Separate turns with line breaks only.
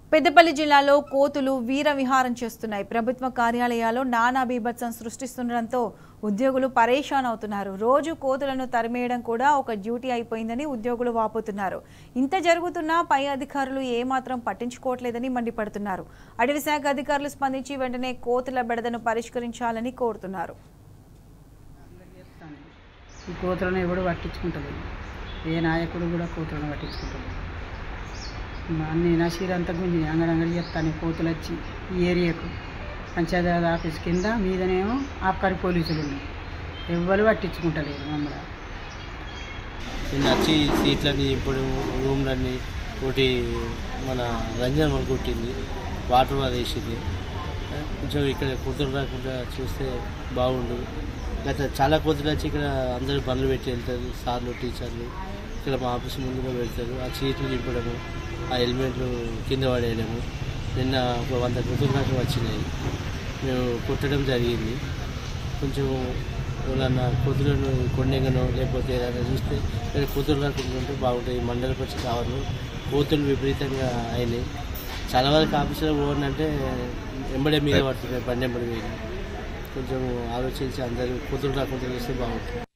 పెద్దపల్లి జిల్లాలో కోతులు వీర విహారం చేస్తున్నాయి ప్రభుత్వ కార్యాలయాల్లో నానా బీభత్సం సృష్టిస్తుండటంతో ఉద్యోగులు పరేషాన్ అవుతున్నారు రోజు కోతులను తరిమేయడం కూడా ఒక డ్యూటీ అయిపోయిందని ఉద్యోగులు వాపోతున్నారు ఇంత జరుగుతున్నా పై అధికారులు ఏమాత్రం పట్టించుకోవట్లేదని మండిపడుతున్నారు అటవీ శాఖ అధికారులు స్పందించి వెంటనే కోతుల బెడదను పరిష్కరించాలని కోరుతున్నారు
ఈ కోతులను ఎవడు పట్టించుకుంటలేదు ఏ నాయకుడు కూడా కోతులను పట్టించుకుంటలేదు అన్ని నషీర్ అంతా గుంజి అంగడి అంగడి చెప్తాను కోతులు వచ్చి ఈ ఏరియాకు పంచాయతీరాజ్ ఆఫీస్ కింద మీదనేమో ఆబ్కారీ పోలీసులు ఉన్నాయి ఎవ్వరు పట్టించుకుంటలేదు మమ్మల్ని
నిన్న వచ్చి సీట్లని ఇప్పుడు రూమ్లన్నీ ఒకటి మన రంజన్ వరకు కొట్టింది వాటర్ అది వేసింది కొంచెం ఇక్కడ కూతురు రాకుండా చూస్తే బాగుండు గత చాలా కూతురు వచ్చి ఇక్కడ అందరూ బండ్లు పెట్టి వెళ్తారు సార్లు టీచర్లు ఇక్కడ మా ఆఫీస్ ముందుగా పెడతారు ఆ సీట్లు నింపడము ఆ హెల్మెట్లు కింద పడేయడము నిన్న ఒక వంద కూతురు దాకా వచ్చినాయి మేము కొట్టడం జరిగింది కొంచెం ఎవరన్నా కూతురును కొండెంగనో లేకపోతే ఏదైనా చూస్తే ఇక్కడ కూతురు రాకుంటుంటే బాగుంటుంది మండల పరిషత్ కావాలి కూతురు విపరీతంగా అయినాయి చాలా వరకు ఆఫీసులో పోవాలంటే ఎంబడే మీద పడుతున్నాయి బండి ఎంబడి మీద కొంచెం ఆలోచించి అందరూ కూతురు రాకుండా చూస్తే బాగుంటుంది